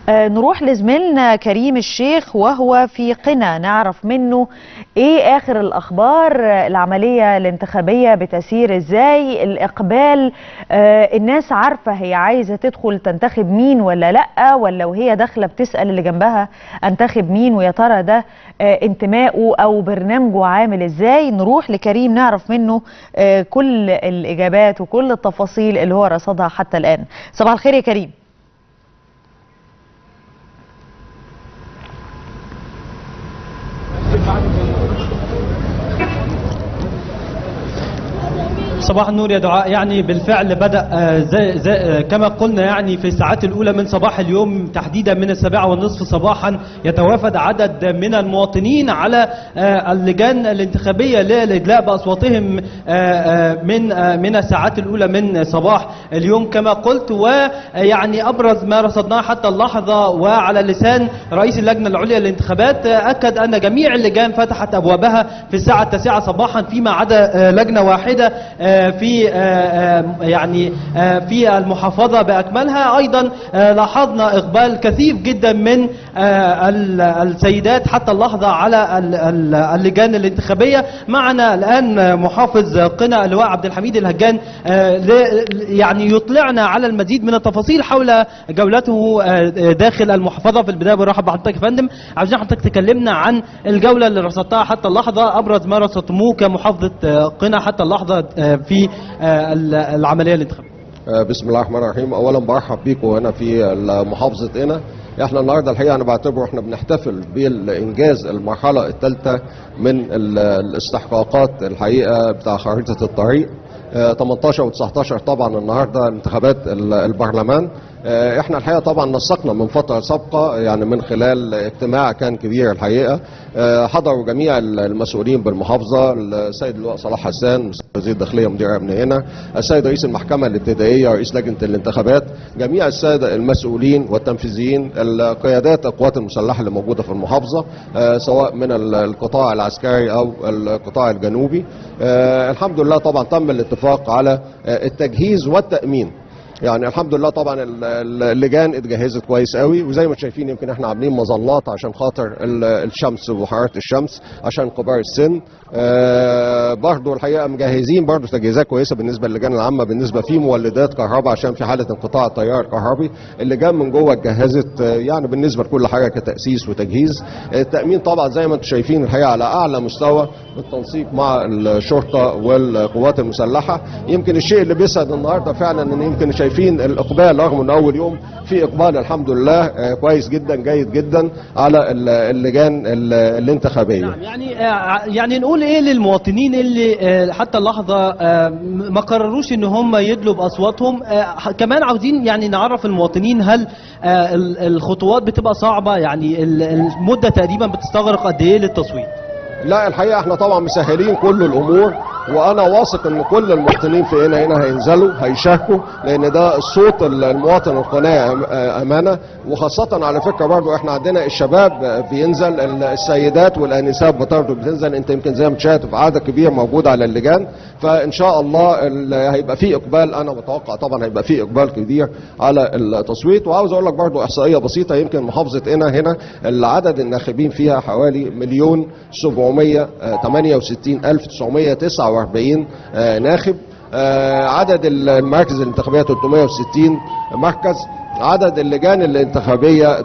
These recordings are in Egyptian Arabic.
آه، نروح لزميلنا كريم الشيخ وهو في قنا نعرف منه ايه اخر الاخبار آه، العمليه الانتخابيه بتسير ازاي الاقبال آه، الناس عارفه هي عايزه تدخل تنتخب مين ولا لا ولا وهي داخله بتسال اللي جنبها انتخب مين ويا ترى ده آه، انتمائه او برنامجه عامل ازاي نروح لكريم نعرف منه آه، كل الاجابات وكل التفاصيل اللي هو رصدها حتى الان صباح الخير يا كريم صباح النور يا دعاء يعني بالفعل بدأ آه، زي زي آه، كما قلنا يعني في الساعات الأولى من صباح اليوم تحديدا من السابعة والنصف صباحا يتوافد عدد من المواطنين على آه، اللجان الانتخابية للإدلاء بأصواتهم آه، آه، من آه، من الساعات الأولى من صباح اليوم كما قلت ويعني أبرز ما رصدناه حتى اللحظة وعلى لسان رئيس اللجنة العليا للانتخابات آه، أكد أن جميع اللجان فتحت أبوابها في الساعة التاسعة صباحا فيما عدا آه، لجنة واحدة آه، في آه، آه، يعني آه، في المحافظة بأكملها أيضا آه، لاحظنا إقبال كثيف جدا من آه، ال- السيدات حتى اللحظة على ال- ال- اللجان الانتخابية معنا الآن محافظ قنا اللواء عبد الحميد الهجان آه، ل- يعني يطلعنا على المزيد من التفاصيل حول جولته آه، داخل المحافظة في البداية برحب بحضرتك يا فندم عاوزين حضرتك تكلمنا عن الجولة اللي رصدتها حتى اللحظة أبرز ما رصدتموه كمحافظة آه، قنا حتى اللحظة آه، في آه، ال- العملية الانتخابية آه، بسم الله الرحمن الرحيم اولا برحب بيكم هنا في محافظه قنا احنا النهارده الحقيقه انا بعتبره احنا بنحتفل بالانجاز المرحله الثالثه من ال- الاستحقاقات الحقيقه بتاع خريطه الطريق آه، 18 و19 طبعا النهارده انتخابات ال- البرلمان آه، احنا الحقيقه طبعا نسقنا من فتره سابقه يعني من خلال اجتماع كان كبير الحقيقه آه، حضروا جميع المسؤولين بالمحافظه السيد اللواء صلاح حسان وزير الداخليه مدير امن هنا السيد رئيس المحكمه الابتدائيه رئيس لجنه الانتخابات جميع الساده المسؤولين والتنفيذيين القيادات القوات المسلحه اللي موجوده في المحافظه آه، سواء من ال- القطاع العسكري او القطاع الجنوبي آه، الحمد لله طبعا تم الاتفاق على آه، التجهيز والتامين يعني الحمد لله طبعا ال- ال- اللجان اتجهزت كويس قوي وزي ما شايفين يمكن احنا عاملين مظلات عشان خاطر ال- الشمس وحراره الشمس عشان كبار السن آه برضو الحقيقه مجهزين برضو تجهيزات كويسه بالنسبه للجان العامه بالنسبه في مولدات كهرباء عشان في حاله انقطاع التيار الكهربي اللجان من جوه اتجهزت آه، يعني بالنسبه لكل حاجه كتاسيس وتجهيز التامين طبعا زي ما انتم شايفين الحقيقه على اعلى مستوى بالتنسيق مع الشرطه والقوات المسلحه يمكن الشيء اللي بيسعد النهارده فعلا ان يمكن شايفين الاقبال رغم ان اول يوم في اقبال الحمد لله آه، كويس جدا جيد جدا على ال- اللجان ال- الانتخابيه نعم يعني آه، يعني نقول ايه للمواطنين اللي آه، حتى اللحظه آه، ما قرروش ان هم يدلوا باصواتهم آه، كمان عاوزين يعني نعرف المواطنين هل آه، ال- الخطوات بتبقى صعبه يعني ال- المده تقريبا بتستغرق قد ايه للتصويت لا الحقيقه احنا طبعا مسهلين كل الامور وانا واثق ان كل المواطنين في هنا هنا هينزلوا هيشاركوا لان ده الصوت المواطن القناعي أم- امانه وخاصه على فكره برضو احنا عندنا الشباب بينزل السيدات والانسات برضو بتنزل انت يمكن زي ما تشاهد في عدد كبير موجود على اللجان فان شاء الله ال- هيبقى في اقبال انا متوقع طبعا هيبقى في اقبال كبير على التصويت وعاوز اقول لك برضو احصائيه بسيطه يمكن محافظه هنا هنا العدد الناخبين فيها حوالي مليون 768 الف 949 آه، ناخب آه، عدد المراكز الانتخابيه 360 مركز عدد اللجان الانتخابيه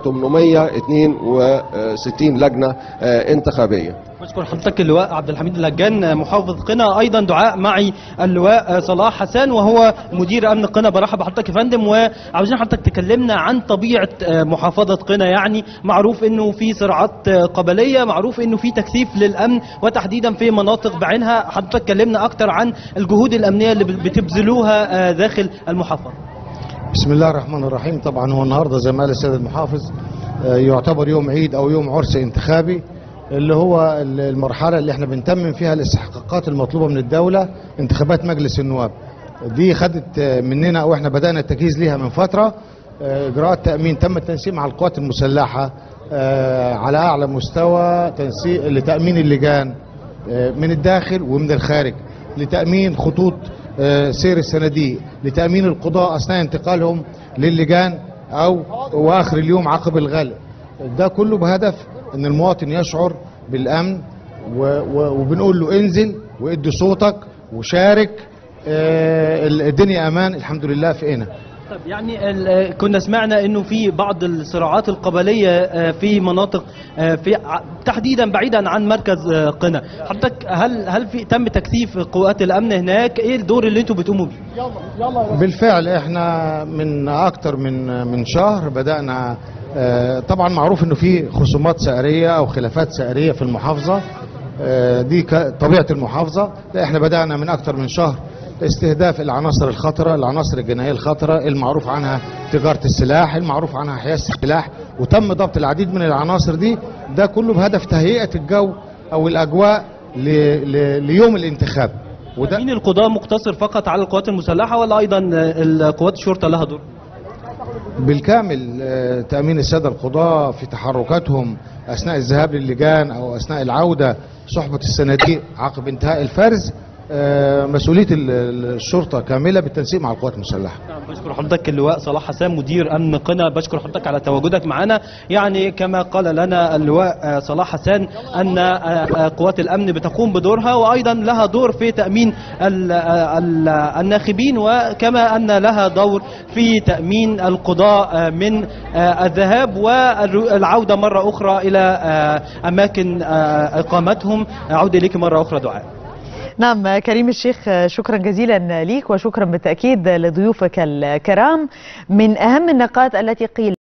862 لجنه آه، انتخابيه بشكر حضرتك اللواء عبد الحميد الهجان محافظ قنا ايضا دعاء معي اللواء صلاح حسان وهو مدير امن قنا برحب بحضرتك يا فندم وعاوزين حضرتك تكلمنا عن طبيعه محافظه قنا يعني معروف انه في صراعات قبليه معروف انه في تكثيف للامن وتحديدا في مناطق بعينها حضرتك كلمنا اكتر عن الجهود الامنيه اللي بتبذلوها داخل المحافظه بسم الله الرحمن الرحيم طبعا هو النهارده زي ما قال السيد المحافظ آه، يعتبر يوم عيد او يوم عرس انتخابي اللي هو المرحله اللي احنا بنتمم فيها الاستحقاقات المطلوبه من الدوله انتخابات مجلس النواب دي خدت آه، مننا او احنا بدانا التجهيز ليها من فتره آه، اجراءات تامين تم التنسيق مع القوات المسلحه آه، على اعلى مستوى تنسيق لتامين اللجان آه، من الداخل ومن الخارج لتامين خطوط آه، سير الصناديق لتامين القضاء اثناء انتقالهم للجان او واخر اليوم عقب الغلاء ده كله بهدف ان المواطن يشعر بالامن و و وبنقول له انزل وادي صوتك وشارك آه، الدنيا امان الحمد لله في هنا طب يعني ال- كنا سمعنا انه في بعض الصراعات القبليه آه، في مناطق آه، في ع- تحديدا بعيدا عن مركز آه، قنا حضرتك هل هل في تم تكثيف قوات الامن هناك ايه الدور اللي انتم بتقوموا بيه بالفعل احنا من اكتر من من شهر بدانا آه، طبعا معروف انه في خصومات سعريه او خلافات سعريه في المحافظه آه، دي ك- طبيعه المحافظه لا احنا بدانا من اكتر من شهر استهداف العناصر الخطره العناصر الجنائيه الخطره المعروف عنها تجاره السلاح المعروف عنها حيازه السلاح وتم ضبط العديد من العناصر دي ده كله بهدف تهيئه الجو او الاجواء ل- ل- ليوم الانتخاب وده مين القضاء مقتصر فقط على القوات المسلحه ولا ايضا آه، القوات الشرطه لها دور بالكامل آه، تأمين السادة القضاة في تحركاتهم أثناء الذهاب للجان أو أثناء العودة صحبة الصناديق عقب انتهاء الفرز آه، مسؤولية ال- ال- الشرطة كاملة بالتنسيق مع القوات المسلحة بشكر حضرتك اللواء صلاح حسام مدير امن قنا بشكر حضرتك على تواجدك معنا يعني كما قال لنا اللواء آه، صلاح حسان ان آه، آه، قوات الامن بتقوم بدورها وايضا لها دور في تامين ال- آه، ال- الناخبين وكما ان لها دور في تامين القضاء آه، من آه، الذهاب والعوده مره اخرى الى آه، اماكن آه، اقامتهم اعود اليك مره اخرى دعاء نعم كريم الشيخ شكرا جزيلا ليك وشكرا بالتأكيد لضيوفك الكرام من أهم النقاط التي قيل